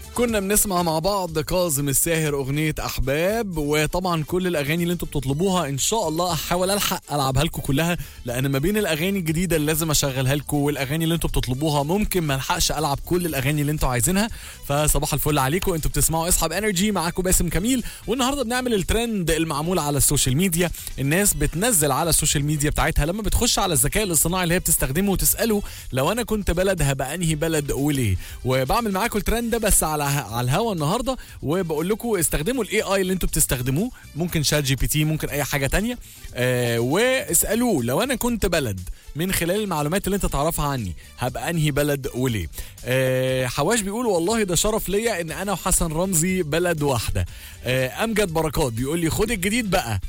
كنا بنسمع مع بعض كاظم الساهر اغنيه احباب وطبعا كل الاغاني اللي انتوا بتطلبوها ان شاء الله احاول الحق العبها لكم كلها لان ما بين الاغاني الجديده اللي لازم اشغلها لكم والاغاني اللي انتوا بتطلبوها ممكن ما الحقش العب كل الاغاني اللي انتوا عايزينها فصباح الفل عليكم انتوا بتسمعوا اصحاب انرجي معاكم باسم كميل والنهارده بنعمل الترند المعمول على السوشيال ميديا الناس بتنزل على السوشيال ميديا بتاعتها لما بتخش على الذكاء الاصطناعي اللي هي بتستخدمه وتساله لو انا كنت بلد هبقى انهي بلد وليه وبعمل معاكم الترند ده بس على على الهوا النهارده وبقول لكم استخدموا الاي اي اللي انتوا بتستخدموه ممكن شات جي بي تي ممكن اي حاجه تانية آه واسالوه لو انا كنت بلد من خلال المعلومات اللي انت تعرفها عني هبقى انهي بلد وليه آه حواش بيقول والله ده شرف ليا ان انا وحسن رمزي بلد واحده آه امجد بركات بيقول لي خد الجديد بقى